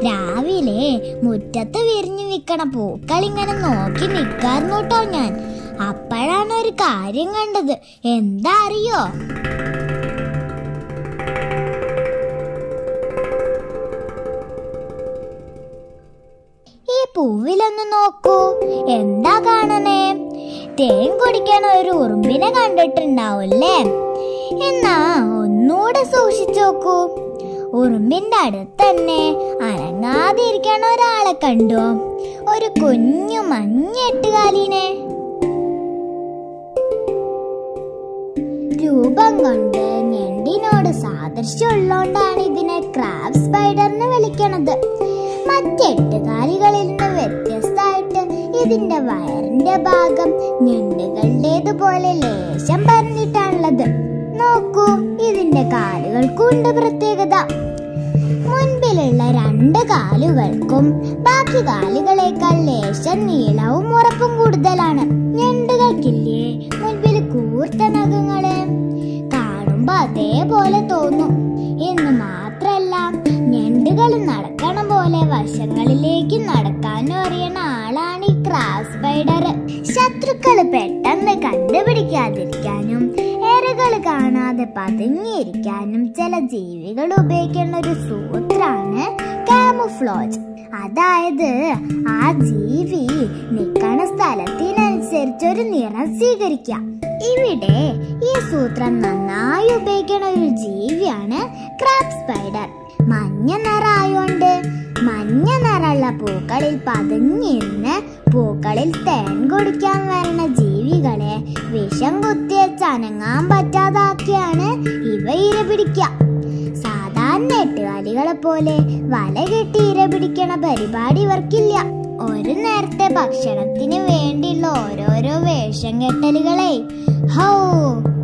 രാവിലെ മുറ്റത്ത് വിരിഞ്ഞു നിൽക്കണ പൂക്കൾ ഇങ്ങനെ നോക്കി നിൽക്കാറുന്നു കേട്ടോ ഞാൻ അപ്പോഴാണ് ഒരു കാര്യം കണ്ടത് എന്താ അറിയോ ഈ പൂവിലൊന്ന് നോക്കൂ എന്താ കാണണേ തേൻ കുടിക്കണ ഒരു ഉറുമ്പിനെ കണ്ടിട്ടുണ്ടാവൂല്ലേ എന്നാ ഒന്നുകൂടെ സൂക്ഷിച്ചു നോക്കൂ ഉറുമ്പിന്റെ അടുത്ത് തന്നെ അനങ്ങാതിരിക്കണ ഒരാളെ കണ്ടോ ഒരു കുഞ്ഞു മഞ്ഞ എട്ടുകാലിനെ രൂപം കൊണ്ട് ഞണ്ടിനോട് സാദൃശ്യമുള്ളോണ്ടാണ് ഇതിനെ ക്രാബ് സ്പൈഡർ എന്ന് വിളിക്കണത് മറ്റെട്ടുകാലികളിൽ നിന്ന് വ്യത്യസ്തമായിട്ട് ഇതിന്റെ വയറിന്റെ ഭാഗം ഞണ്ടുകളുടേതുപോലെ ലേശം പറഞ്ഞിട്ടാണുള്ളത് നോക്കൂ ഇതിന്റെ കാലുകൾക്കുണ്ട് പ്രത്യേകത മുൻപിലുള്ള രണ്ട് കാലുകൾക്കും ബാക്കി കാലുകളേക്കാൾ ലേശം നീളവും ഉറപ്പും കൂടുതലാണ് ഞണ്ടുകൾക്കില്ലേ മുൻപിൽ കൂർത്ത നഖങ്ങള് കാണുമ്പോ അതേപോലെ തോന്നും എന്ന് മാത്രല്ല ഞണ്ടുകൾ നടക്കണ പോലെ വശങ്ങളിലേക്ക് നടക്കാനും അറിയണ ആളാണ് ഈ ക്രാസ് സ്പൈഡർ ശത്രുക്കൾ പെട്ടെന്ന് കണ്ടുപിടിക്കാതിരിക്കാനും എരകൾ കാണാതെ പതുങ്ങിയിരിക്കാനും ചില ജീവികൾ ഉപയോഗിക്കുന്ന ഒരു സൂത്രാണ് കാമുഫ്ലോജ് അതായത് ആ ജീവി നിൽക്കണ സ്ഥലത്തിനനുസരിച്ച് ഒരു നിറം സ്വീകരിക്കാം ഇവിടെ ഈ സൂത്രം നന്നായി ഉപയോഗിക്കുന്ന ഒരു ജീവിയാണ് ക്രാബ് സ്പൈഡർ മഞ്ഞ നിറായോണ്ട് മഞ്ഞ നിറമുള്ള പൂക്കളിൽ പതുങ്ങിയിരുന്ന് പൂക്കളിൽ തേൻ കുടിക്കാൻ വരുന്ന ജീവികളെ വിഷം കുത്തിവെച്ച് അനങ്ങാൻ പറ്റാതാക്കിയാണ് ഇവ ഇര പിടിക്കുക സാധാരണ എട്ടുകാലികളെ പോലെ വല കെട്ടി ഇര പിടിക്കണ പരിപാടി ഇവർക്കില്ല ഒരു നേരത്തെ ഭക്ഷണത്തിന് വേണ്ടിയുള്ള ഓരോരോ വേഷം കെട്ടലുകളെ ഹൗ